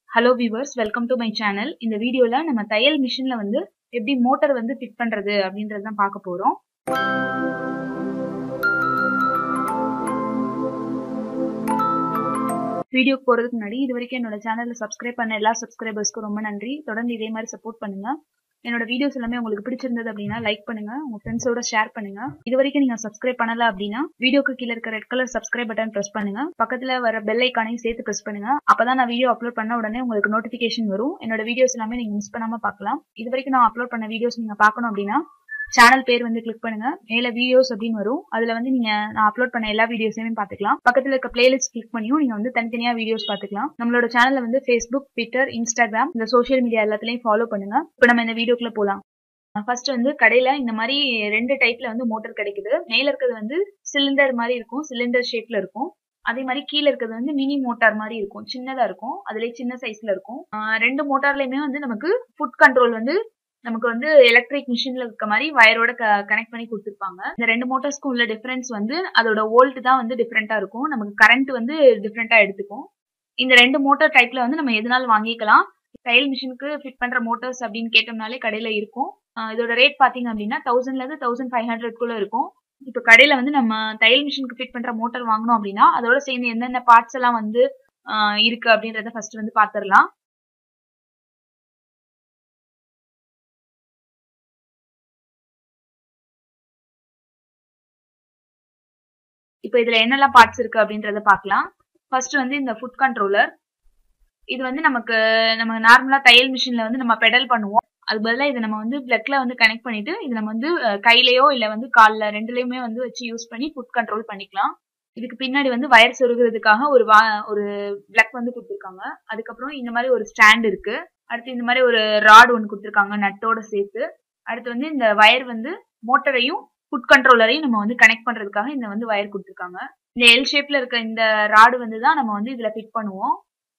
hello viewers welcome to my channel இந்த வீடியோல நம்ம தையல் மிஷின்ல வந்து எப்படி மோட்டார் வந்து ஃபிட் பண்றது அப்படின்றது தான் பார்க்க போறோம் வீடியோ போறதுக்கு முன்னாடி இது வரைக்கும் என்னோட சேனல்ல சப்ஸ்கிரைப் பண்ண எல்லா சப்ஸ்கிரைபர்ஸ்க்கும் ரொம்ப நன்றி தொடர்ந்து இதே மாதிரி சப்போர்ட் பண்ணுங்க என்னோட வீடியோஸ் எல்லாமே உங்களுக்கு பிடிச்சிருந்தது அப்படின்னா லைக் பண்ணுங்க உங்க ஃப்ரெண்ட்ஸோட ஷேர் பண்ணுங்க இது வரைக்கும் நீங்க சப்ஸ்கிரைப் பண்ணல அப்படின்னா வீடியோக்கு கீழே இருக்க red colour subscribe button press பண்ணுங்க பக்கத்துல வர பெல் ஐக்கானையும் சேர்த்து பிரஸ் பண்ணுங்க அப்பதான் நான் வீடியோ அப்லோட் பண்ண உடனே உங்களுக்கு நோட்டிபிகேஷன் வரும் என்னோட வீடியோஸ் எல்லாமே நீங்க மிஸ் பண்ணாம பார்க்கலாம் இது வரைக்கும் நான் அப்லோட் பண்ண வீடியோஸ் நீங்க பார்க்கணும் அப்படின்னா சேனல் பேர் வந்து கிளிக் பண்ணுங்க மேல வீடியோஸ் அப்படின்னு வரும் அதுல வந்து நீங்க நான் அப்லோட் பண்ண எல்லா வீடியோஸையுமே பாத்துக்கலாம் பக்கத்துல இருக்க பிளேலிஸ்ட் கிளிக் பண்ணியும் நீங்க வந்து தனித்தனியா வீடியோஸ் பாத்துக்கலாம் நம்மளோட சேனல்ல வந்து ஃபேஸ்புக் ட்விட்டர் இன்ஸ்டாகிராம் இந்த சோஷியல் மீடியா எல்லாத்துலயும் ஃபாலோ பண்ணுங்க இப்போ நம்ம இந்த வீடியோக்குள்ள போலாம் ஃபர்ஸ்ட் வந்து கடையில இந்த மாதிரி ரெண்டு டைப்ல வந்து மோட்டர் கிடைக்குது மேல இருக்கிறது வந்து சிலிண்டர் மாதிரி இருக்கும் சிலிண்டர் ஷேப்ல இருக்கும் அதே மாதிரி கீழே இருக்கிறது வந்து மினி மோட்டார் மாதிரி இருக்கும் சின்னதா இருக்கும் அதுலயே சின்ன சைஸ்ல இருக்கும் ரெண்டு மோட்டார்லயுமே வந்து நமக்கு ஃபுட் கண்ட்ரோல் வந்து நமக்கு வந்து எலக்ட்ரிக் மிஷின்ல இருக்க மாதிரி வயரோட கனெக்ட் பண்ணி கொடுத்துருப்பாங்க இந்த ரெண்டு மோட்டார்ஸ்க்கும் உள்ள டிஃபரன்ஸ் வந்து அதோட வோல்ட் தான் வந்து டிஃப்ரெண்டா இருக்கும் நமக்கு கரண்ட் வந்து டிஃப்ரெண்டா எடுத்துக்கும் இந்த ரெண்டு மோட்டார் டைப்ல வந்து நம்ம எதனாலும் வாங்கிக்கலாம் தையல் மிஷினுக்கு ஃபிட் பண்ற மோட்டார்ஸ் அப்படின்னு கேட்டோம்னாலே கடையில இருக்கும் இதோட ரேட் பாத்தீங்க அப்படின்னா தௌசண்ட்ல இருந்து தௌசண்ட் ஃபைவ் ஹண்ட்ரட் குள்ள இருக்கும் இப்போ கடையில வந்து நம்ம தையல் மிஷினுக்கு ஃபிட் பண்ற மோட்டார் வாங்கணும் அப்படின்னா அதோட சேர்ந்து எந்தெந்த பார்ட்ஸ் எல்லாம் வந்து இருக்கு அப்படின்றத ஃபர்ஸ்ட் வந்து பாத்துரலாம் இப்போ இதுல என்னெல்லாம் பார்ட்ஸ் இருக்கு அப்படின்றத பார்க்கலாம் ஃபர்ஸ்ட் வந்து இந்த ஃபுட் கண்ட்ரோலர் இது வந்து நமக்கு நம்ம நார்மலா தையல் மிஷின்ல வந்து நம்ம பெடல் பண்ணுவோம் அது பதிலாக இதை நம்ம வந்து பிளக்ல வந்து கனெக்ட் பண்ணிட்டு இது நம்ம வந்து கையிலயோ இல்ல வந்து கால்ல ரெண்டுலயுமே வந்து வச்சு யூஸ் பண்ணி ஃபுட் கண்ட்ரோல் பண்ணிக்கலாம் இதுக்கு பின்னாடி வந்து வயர் சொருகிறதுக்காக ஒரு வா ஒரு பிளக் வந்து கொடுத்துருக்காங்க அதுக்கப்புறம் இந்த மாதிரி ஒரு ஸ்டாண்ட் இருக்கு அடுத்து இந்த மாதிரி ஒரு ராட் ஒன்று கொடுத்துருக்காங்க நட்டோட சேர்த்து அடுத்து வந்து இந்த வயர் வந்து மோட்டரையும் ஃபுட் கண்ட்ரோலரையும் நம்ம வந்து கனெக்ட் பண்றதுக்காக இந்த வந்து வயர் கொடுத்துருக்காங்க இந்த எல் ஷேப்ல இருக்க இந்த ராடு வந்து தான் நம்ம வந்து இதுல ஃபிட் பண்ணுவோம்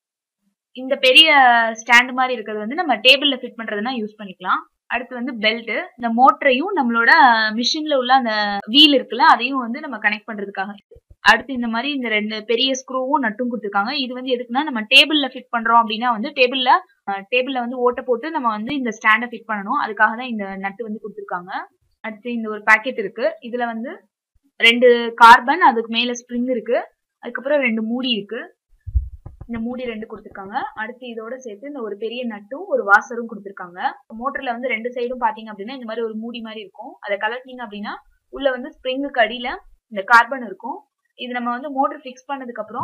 இந்த பெரிய ஸ்டாண்ட் மாதிரி இருக்கிறது வந்து நம்ம டேபிள்ல ஃபிட் பண்றதுனா யூஸ் பண்ணிக்கலாம் அடுத்து வந்து பெல்ட் இந்த மோட்டரையும் நம்மளோட மிஷின்ல உள்ள அந்த வீல் இருக்குல்ல அதையும் வந்து நம்ம கனெக்ட் பண்றதுக்காக அடுத்து இந்த மாதிரி இந்த ரெண்டு பெரிய ஸ்க்ரூவும் நட்டும் கொடுத்துருக்காங்க இது வந்து எதுக்குன்னா நம்ம டேபிள்ல ஃபிட் பண்றோம் அப்படின்னா வந்து டேபிள்ல டேபிள்ல வந்து ஓட்ட போட்டு நம்ம வந்து இந்த ஸ்டாண்டை ஃபிட் பண்ணணும் அதுக்காக தான் இந்த நட்டு வந்து கொடுத்துருக்காங்க அடுத்து இந்த ஒரு பாக்கெட் இருக்கு இதுல வந்து ரெண்டு கார்பன் அதுக்கு மேல ஸ்ப்ரிங் இருக்கு அதுக்கப்புறம் ரெண்டு மூடி இருக்கு இந்த மூடி ரெண்டு கொடுத்துருக்காங்க அடுத்து இதோட சேர்த்து இந்த ஒரு பெரிய நட்டும் ஒரு வாசரும் கொடுத்துருக்காங்க மோட்டர்ல வந்து ரெண்டு சைடும் பாத்தீங்க அப்படின்னா இந்த மாதிரி ஒரு மூடி மாதிரி இருக்கும் அதை கலட்டினீங்க அப்படின்னா உள்ள வந்து ஸ்ப்ரிங்குக்கு அடியில இந்த கார்பன் இருக்கும் இது நம்ம வந்து மோட்டர் ஃபிக்ஸ் பண்ணதுக்கு அப்புறம்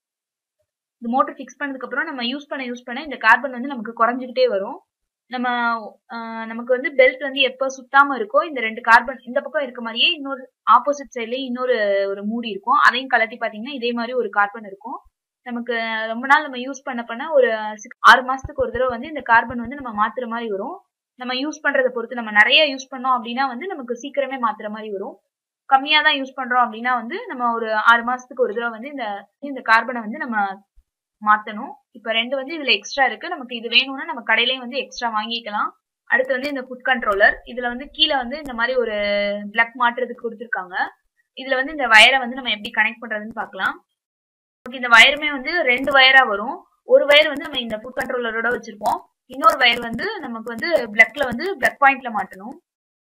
இந்த மோட்டர் ஃபிக்ஸ் பண்ணதுக்கு அப்புறம் நம்ம யூஸ் பண்ண யூஸ் பண்ண இந்த கார்பன் வந்து நமக்கு குறைஞ்சிக்கிட்டே வரும் நம்ம நமக்கு வந்து பெல்ட் வந்து எப்போ சுத்தாம இருக்கோ இந்த ரெண்டு கார்பன் இந்த பக்கம் இருக்க மாதிரியே இன்னொரு ஆப்போசிட் சைட்லயே இன்னொரு ஒரு மூடி இருக்கும் அதையும் கலட்டி பாத்தீங்கன்னா இதே மாதிரி ஒரு கார்பன் இருக்கும் நமக்கு ரொம்ப நாள் நம்ம யூஸ் பண்ண பண்ண ஒரு ஆறு மாசத்துக்கு ஒரு தடவை வந்து இந்த கார்பன் வந்து நம்ம மாத்துற மாதிரி வரும் நம்ம யூஸ் பண்றதை பொறுத்து நம்ம நிறைய யூஸ் பண்ணோம் அப்படின்னா வந்து நமக்கு சீக்கிரமே மாத்துற மாதிரி வரும் கம்மியா தான் யூஸ் பண்றோம் அப்படின்னா வந்து நம்ம ஒரு ஆறு மாசத்துக்கு ஒரு தடவை வந்து இந்த இந்த கார்பனை வந்து நம்ம மாத்தணும் இப்ப ரெண்டு வந்து இதுல எக்ஸ்ட்ரா இருக்கு நமக்கு இது வேணும்னா நம்ம கடையிலயும் வந்து எக்ஸ்ட்ரா வாங்கிக்கலாம் அடுத்து வந்து இந்த ஃபுட் கண்ட்ரோலர் இதுல வந்து கீழே வந்து இந்த மாதிரி ஒரு பிளக் மாட்டுறதுக்கு கொடுத்துருக்காங்க இதுல வந்து இந்த வயரை வந்து நம்ம எப்படி கனெக்ட் பண்றதுன்னு பாக்கலாம் இந்த வயருமே வந்து ரெண்டு வயரா வரும் ஒரு வயர் வந்து நம்ம இந்த ஃபுட் கண்ட்ரோலரோட வச்சிருப்போம் இன்னொரு வயர் வந்து நமக்கு வந்து பிளக்ல வந்து பிளக் பாயிண்ட்ல மாட்டணும்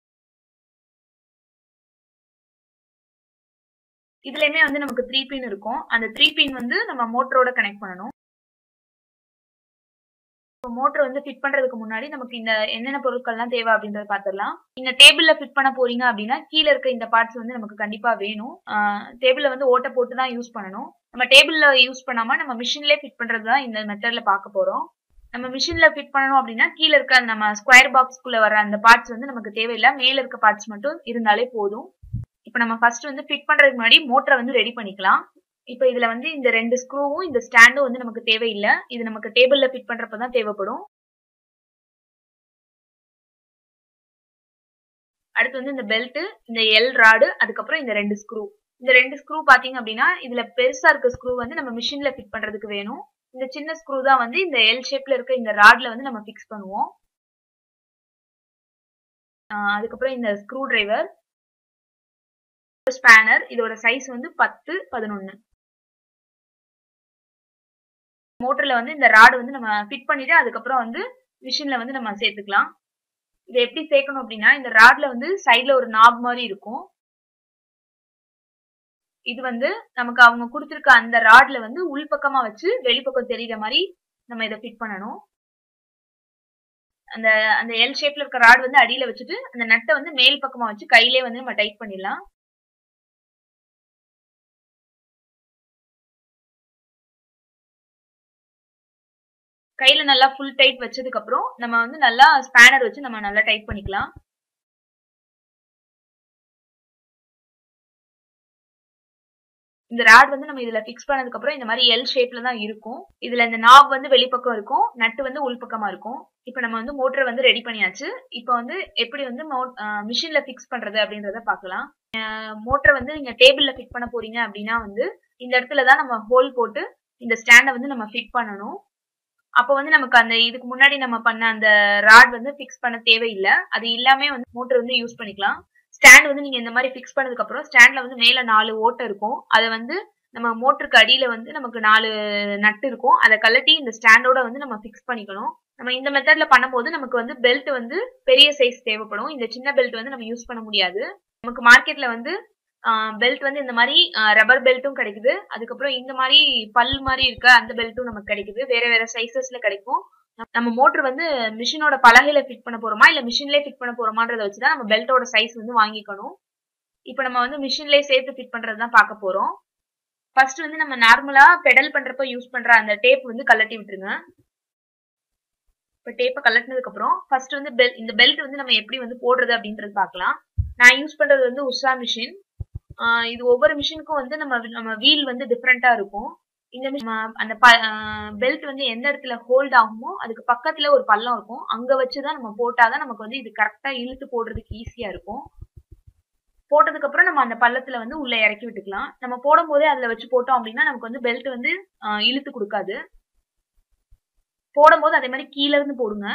இதுலயுமே வந்து நமக்கு த்ரீ பின் இருக்கும் அந்த த்ரீ பின் வந்து நம்ம மோட்டரோட கனெக்ட் பண்ணணும் மோட்டர் வந்து ஃபிட் பண்றதுக்கு முன்னாடி நமக்கு இந்த என்னென்ன பொருட்கள்லாம் தேவை அப்படின்றத பாத்திரலாம் இந்த டேபிள்ல ஃபிட் பண்ண போறீங்க அப்படின்னா கீழே இருக்க இந்த பார்ட்ஸ் வந்து நமக்கு கண்டிப்பா வேணும் டேபிள்ல வந்து ஓட்ட போட்டு தான் யூஸ் பண்ணணும் நம்ம டேபிள்ல யூஸ் பண்ணாம நம்ம மிஷின்லேயே ஃபிட் பண்றது தான் இந்த மெத்தட்ல பார்க்க போறோம் நம்ம மிஷின்ல ஃபிட் பண்ணணும் அப்படின்னா கீழே இருக்க நம்ம ஸ்கொயர் பாக்ஸ்க்குள்ள வர அந்த பார்ட்ஸ் வந்து நமக்கு தேவையில்லை மேல இருக்க பார்ட்ஸ் மட்டும் இருந்தாலே போதும் இப்போ நம்ம ஃபர்ஸ்ட் வந்து ஃபிட் பண்றதுக்கு முன்னாடி மோட்டரை வந்து ரெடி பண்ணிக்கலாம் இப்போ இதுல வந்து இந்த ரெண்டு ஸ்க்ரூவும் இந்த ஸ்டாண்டும் வந்து நமக்கு தேவையில்லை இது நமக்கு டேபிள்ல ஃபிட் பண்றப்ப தான் தேவைப்படும் அடுத்து வந்து இந்த பெல்ட் இந்த எல் ராடு அதுக்கப்புறம் இந்த ரெண்டு ஸ்க்ரூ இந்த ரெண்டு ஸ்க்ரூ பாத்தீங்க அப்படின்னா இதுல பெருசா இருக்க ஸ்க்ரூ வந்து நம்ம மிஷின்ல ஃபிட் பண்றதுக்கு வேணும் இந்த சின்ன ஸ்க்ரூ தான் வந்து இந்த எல் ஷேப்ல இருக்க இந்த ராட்ல வந்து நம்ம ஃபிக்ஸ் பண்ணுவோம் அதுக்கப்புறம் இந்த ஸ்க்ரூ டிரைவர் ஸ்பேனர் இதோட சைஸ் வந்து பத்து பதினொன்னு மோட்டர்ல வந்து இந்த ராடு வந்து நம்ம ஃபிட் பண்ணிட்டு அதுக்கப்புறம் வந்து மிஷின்ல வந்து நம்ம சேர்த்துக்கலாம் இதை எப்படி சேர்க்கணும் அப்படின்னா இந்த ராட்ல வந்து சைட்ல ஒரு நாப் மாதிரி இருக்கும் இது வந்து நமக்கு அவங்க கொடுத்துருக்க அந்த ராட்ல வந்து உள்பக்கமா வச்சு வெளிப்பக்கம் தெரியுற மாதிரி நம்ம இதை ஃபிட் பண்ணணும் அந்த அந்த எல் ஷேப்ல இருக்க ராட் வந்து அடியில வச்சுட்டு அந்த நட்டை வந்து மேல் பக்கமா வச்சு கையிலே வந்து நம்ம டைட் பண்ணிடலாம் கையில நல்லா ஃபுல் டைட் வச்சதுக்கு அப்புறம் நம்ம வந்து நல்லா ஸ்பேனர் வச்சு நம்ம நல்லா டைட் பண்ணிக்கலாம் இந்த ராட் வந்து நம்ம இதுல ஃபிக்ஸ் பண்ணதுக்கு அப்புறம் இந்த மாதிரி எல் ஷேப்ல தான் இருக்கும் இதுல இந்த நாப் வந்து வெளிப்பக்கம் இருக்கும் நட்டு வந்து உள்பக்கமா இருக்கும் இப்போ நம்ம வந்து மோட்டர் வந்து ரெடி பண்ணியாச்சு இப்போ வந்து எப்படி வந்து மிஷின்ல ஃபிக்ஸ் பண்றது அப்படின்றத பார்க்கலாம் மோட்டர் வந்து நீங்க டேபிள்ல ஃபிட் பண்ண போறீங்க அப்படின்னா வந்து இந்த இடத்துல தான் நம்ம ஹோல் போட்டு இந்த ஸ்டாண்டை வந்து நம்ம ஃபிட் பண்ணணும் அப்போ வந்து நமக்கு அந்த இதுக்கு முன்னாடி நம்ம பண்ண அந்த ராட் வந்து ஃபிக்ஸ் பண்ண தேவையில்லை அது இல்லாமே வந்து மோட்டர் வந்து யூஸ் பண்ணிக்கலாம் ஸ்டாண்ட் வந்து நீங்க இந்த மாதிரி ஃபிக்ஸ் பண்ணதுக்கு அப்புறம் ஸ்டாண்ட்ல வந்து மேல நாலு ஓட்டை இருக்கும் அதை வந்து நம்ம மோட்டருக்கு அடியில வந்து நமக்கு நாலு நட்டு இருக்கும் அதை கலட்டி இந்த ஸ்டாண்டோட வந்து நம்ம ஃபிக்ஸ் பண்ணிக்கணும் நம்ம இந்த மெத்தட்ல பண்ணும்போது நமக்கு வந்து பெல்ட் வந்து பெரிய சைஸ் தேவைப்படும் இந்த சின்ன பெல்ட் வந்து நம்ம யூஸ் பண்ண முடியாது நமக்கு மார்க்கெட்ல வந்து பெல்ட் வந்து இந்த மாதிரி ரப்பர் பெல்ட்டும் கிடைக்குது அதுக்கப்புறம் இந்த மாதிரி பல் மாதிரி இருக்க அந்த பெல்ட்டும் நமக்கு கிடைக்குது வேற வேற சைசஸ்ல கிடைக்கும் நம்ம மோட்டர் வந்து மிஷினோட பலகையில ஃபிட் பண்ண போறோமா இல்ல மிஷின்லயே ஃபிட் பண்ண போறோமான்றத வச்சுதான் நம்ம பெல்ட்டோட சைஸ் வந்து வாங்கிக்கணும் இப்போ நம்ம வந்து மிஷின்லயே சேர்த்து ஃபிட் பண்றது தான் பார்க்க போறோம் ஃபர்ஸ்ட் வந்து நம்ம நார்மலா பெடல் பண்றப்ப யூஸ் பண்ற அந்த டேப் வந்து கலட்டி விட்டுருங்க இப்போ டேப்பை கலட்டினதுக்கு அப்புறம் ஃபர்ஸ்ட் வந்து பெல் இந்த பெல்ட் வந்து நம்ம எப்படி வந்து போடுறது அப்படின்றது பார்க்கலாம் நான் யூஸ் பண்றது வந்து உஷா மிஷின் இது ஒவ்வொரு மிஷினுக்கும் வந்து நம்ம நம்ம வீல் வந்து டிஃப்ரெண்டா இருக்கும் இந்த அந்த பெல்ட் வந்து எந்த இடத்துல ஹோல்ட் ஆகுமோ அதுக்கு பக்கத்துல ஒரு பள்ளம் இருக்கும் அங்க வச்சுதான் நம்ம போட்டாதான் நமக்கு வந்து இது கரெக்டா இழுத்து போடுறதுக்கு ஈஸியா இருக்கும் போட்டதுக்கு அப்புறம் நம்ம அந்த பள்ளத்துல வந்து உள்ள இறக்கி விட்டுக்கலாம் நம்ம போடும் போதே அதுல வச்சு போட்டோம் அப்படின்னா நமக்கு வந்து பெல்ட் வந்து இழுத்து கொடுக்காது போடும்போது அதே மாதிரி கீழ இருந்து போடுங்க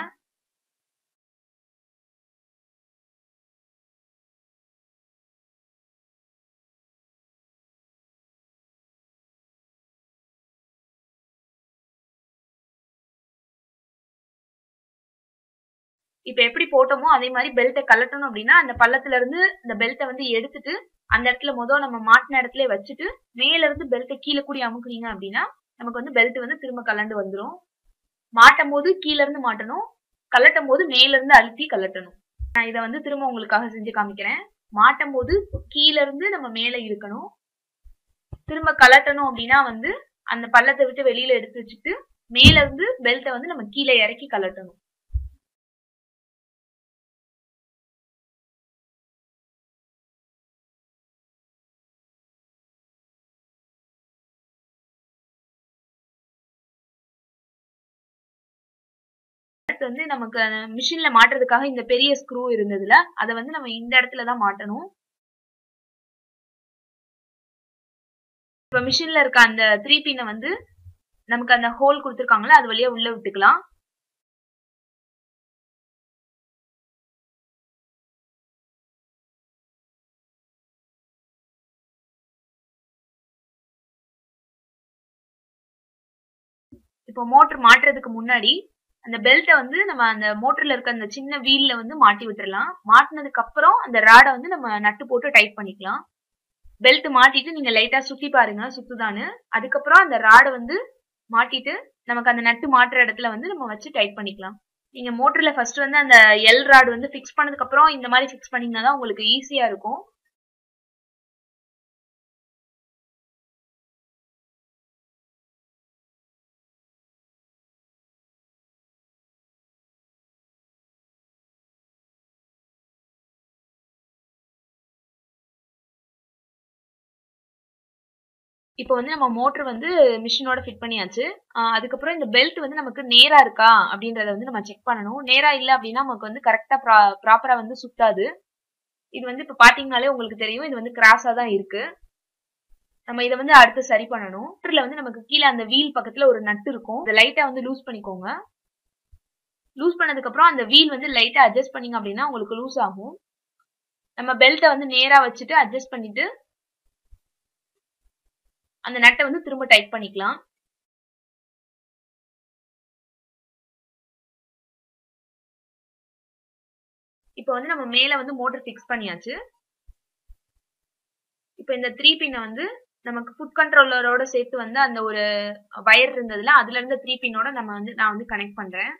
இப்ப எப்படி போட்டோமோ அதே மாதிரி பெல்ட்டை கலட்டணும் அப்படின்னா அந்த பள்ளத்துல இருந்து இந்த பெல்ட்டை வந்து எடுத்துட்டு அந்த இடத்துல முதல் நம்ம மாட்டின இடத்துல வச்சுட்டு மேல இருந்து பெல்ட்டை கீழே கூடி அமுக்குனீங்க அப்படின்னா நமக்கு வந்து பெல்ட் வந்து திரும்ப கலண்டு வந்துடும் மாட்டும் போது கீழ இருந்து மாட்டணும் கலட்டும் போது மேல இருந்து அழுத்தி கலட்டணும் நான் இதை வந்து திரும்ப உங்களுக்காக செஞ்சு காமிக்கிறேன் மாட்டும் போது கீழ இருந்து நம்ம மேல இருக்கணும் திரும்ப கலட்டணும் அப்படின்னா வந்து அந்த பள்ளத்தை விட்டு வெளியில எடுத்து வச்சுட்டு மேல இருந்து பெல்ட்டை வந்து நம்ம கீழே இறக்கி கலட்டணும் வந்து நமக்கு மிஷின்ல மாட்டுறதுக்காக இந்த பெரிய ஸ்க்ரூ இருந்ததுல அதை வந்து நம்ம இந்த இடத்துல தான் மாட்டணும் இப்ப மிஷின்ல இருக்க அந்த த்ரீ பின்னை வந்து நமக்கு அந்த ஹோல் கொடுத்துருக்காங்களா அது வழியா உள்ள விட்டுக்கலாம் இப்போ மோட்டர் மாட்டுறதுக்கு முன்னாடி அந்த பெல்ட்டை வந்து நம்ம அந்த மோட்டர்ல இருக்க அந்த சின்ன வீல்ல வந்து மாட்டி விட்டுறலாம் மாட்டினதுக்கு அப்புறம் அந்த ராடை வந்து நம்ம நட்டு போட்டு டைட் பண்ணிக்கலாம் பெல்ட் மாட்டிட்டு நீங்க லைட்டா சுத்தி பாருங்க சுத்துதான்னு அதுக்கப்புறம் அந்த ராடை வந்து மாட்டிட்டு நமக்கு அந்த நட்டு மாட்டுற இடத்துல வந்து நம்ம வச்சு டைட் பண்ணிக்கலாம் நீங்க மோட்டர்ல ஃபர்ஸ்ட் வந்து அந்த எல் ராடு வந்து ஃபிக்ஸ் பண்ணதுக்கு அப்புறம் இந்த மாதிரி ஃபிக்ஸ் பண்ணீங்கன்னா தான் உங்களுக்கு ஈஸியா இருக்கும் இப்போ வந்து நம்ம மோட்டர் வந்து மிஷினோட ஃபிட் பண்ணியாச்சு அதுக்கப்புறம் இந்த பெல்ட் வந்து நமக்கு நேரா இருக்கா அப்படின்றத வந்து நம்ம செக் பண்ணணும் நேரா இல்லை அப்படின்னா நமக்கு வந்து கரெக்டா ப்ரா ப்ராப்பரா வந்து சுத்தாது இது வந்து இப்போ பாத்தீங்கனாலே உங்களுக்கு தெரியும் இது வந்து கிராஸா தான் இருக்கு நம்ம இதை வந்து அடுத்து சரி பண்ணணும் மோட்டர்ல வந்து நமக்கு கீழே அந்த வீல் பக்கத்துல ஒரு நட்டு இருக்கும் அதை லைட்டா வந்து லூஸ் பண்ணிக்கோங்க லூஸ் பண்ணதுக்கு அப்புறம் அந்த வீல் வந்து லைட்டா அட்ஜஸ்ட் பண்ணீங்க அப்படின்னா உங்களுக்கு லூஸ் ஆகும் நம்ம பெல்ட்டை வந்து நேரா வச்சுட்டு அட்ஜஸ்ட் பண்ணிட்டு அந்த நட்டை வந்து திரும்ப டைட் பண்ணிக்கலாம் இப்போ வந்து நம்ம மேல வந்து மோட்டர் ஃபிக்ஸ் பண்ணியாச்சு இப்போ இந்த த்ரீ பின்னை வந்து நமக்கு ஃபுட் கண்ட்ரோலரோட சேர்த்து வந்து அந்த ஒரு வயர் இருந்ததுல அதுல இருந்த த்ரீ பின்னோட நம்ம வந்து நான் வந்து கனெக்ட் பண்றேன்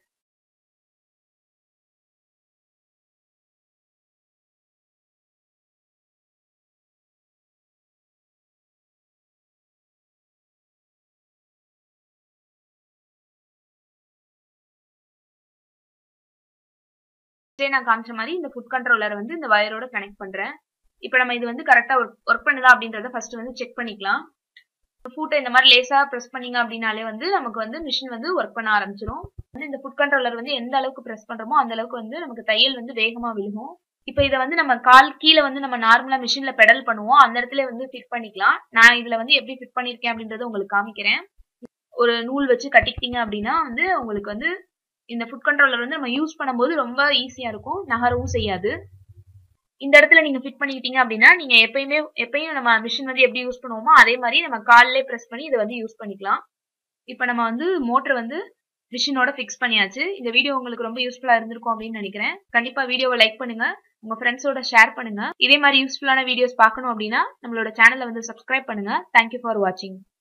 நான் காமிச்ச மாதிரி இந்த ஃபுட் கண்ட்ரோலரை வந்து இந்த வயரோட கனெக்ட் பண்றேன் இப்போ நம்ம இது வந்து கரெக்டா ஒர்க் ஒர்க் பண்ணுதா அப்படின்றத ஃபர்ஸ்ட் வந்து செக் பண்ணிக்கலாம் ஃபுட்டை இந்த மாதிரி லேசா ப்ரெஸ் பண்ணீங்க அப்படின்னாலே வந்து நமக்கு வந்து மிஷின் வந்து ஒர்க் பண்ண ஆரம்பிச்சிடும் வந்து இந்த ஃபுட் கண்ட்ரோலர் வந்து எந்த அளவுக்கு ப்ரெஸ் பண்றோமோ அந்த அளவுக்கு வந்து நமக்கு தையல் வந்து வேகமா விழுகும் இப்போ இதை வந்து நம்ம கால் கீழே வந்து நம்ம நார்மலா மிஷின்ல பெடல் பண்ணுவோம் அந்த இடத்துல வந்து ஃபிட் பண்ணிக்கலாம் நான் இதுல வந்து எப்படி ஃபிட் பண்ணிருக்கேன் அப்படின்றத உங்களுக்கு காமிக்கிறேன் ஒரு நூல் வச்சு கட்டிக்கிட்டீங்க அப்படின்னா வந்து உங்களுக்கு வந்து இந்த ஃபுட் கண்ட்ரோலர் வந்து நம்ம யூஸ் பண்ணும்போது ரொம்ப ஈஸியா இருக்கும் நகரவும் செய்யாது இந்த இடத்துல நீங்க ஃபிட் பண்ணிக்கிட்டீங்க அப்படின்னா நீங்க எப்பயுமே எப்பயும் நம்ம மிஷின் வந்து எப்படி யூஸ் பண்ணுவோமோ அதே மாதிரி நம்ம காலிலே ப்ரெஸ் பண்ணி இதை வந்து யூஸ் பண்ணிக்கலாம் இப்போ நம்ம வந்து மோட்டர் வந்து மிஷினோட ஃபிக்ஸ் பண்ணியாச்சு இந்த வீடியோ உங்களுக்கு ரொம்ப யூஸ்ஃபுல்லா இருந்திருக்கும் அப்படின்னு நினைக்கிறேன் கண்டிப்பா வீடியோவை லைக் பண்ணுங்க உங்க ஃப்ரெண்ட்ஸோட ஷேர் பண்ணுங்க இதே மாதிரி யூஸ்ஃபுல்லான வீடியோஸ் பார்க்கணும் அப்படின்னா நம்மளோட சேனலை வந்து சப்ஸ்கிரைப் பண்ணுங்க தேங்க்யூ ஃபார் வாட்சிங்